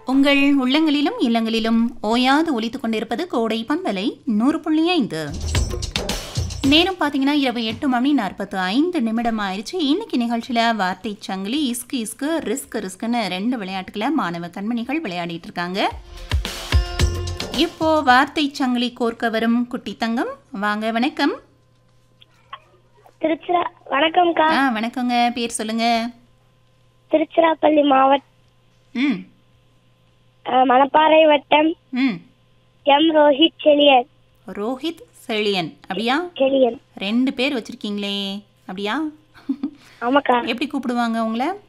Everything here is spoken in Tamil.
உங்கள் உள்ளங்களிலும் இல்லங்களிலும் ஓயாது ஒலித்துக் கொண்டிருப்பது கோடை பண்பலை நூறு புள்ளி ஐந்து நேரம் பார்த்தீங்கன்னா இரவு எட்டு மணி நாற்பத்து ஐந்து நிமிடம் ஆயிடுச்சு இன்னைக்கு நிகழ்ச்சியில் வார்த்தை சங்கிலி இஸ்கு இஸ்கு ரிஸ்க் ரிஸ்க்னு ரெண்டு விளையாட்டுகளை மாணவ கண்மணிகள் விளையாடிட்டு இருக்காங்க இப்போ வார்த்தை சங்கிலி கோர்க்க வரும் குட்டி தங்கம் வாங்க வணக்கம் திருச்சிரா வணக்கம்க்கா ஆ வணக்கங்க பேர் சொல்லுங்க திருச்சிராப்பள்ளி மாவட்டம் ம் மணப்பாறை வட்டம் ம் எம் ரோஹித் செலியன் ரோஹித் செழியன் அப்படியா செலியன் ரெண்டு பேர் வச்சிருக்கீங்களே அப்படியா ஆமாக்கா எப்படி கூப்பிடுவாங்க உங்களை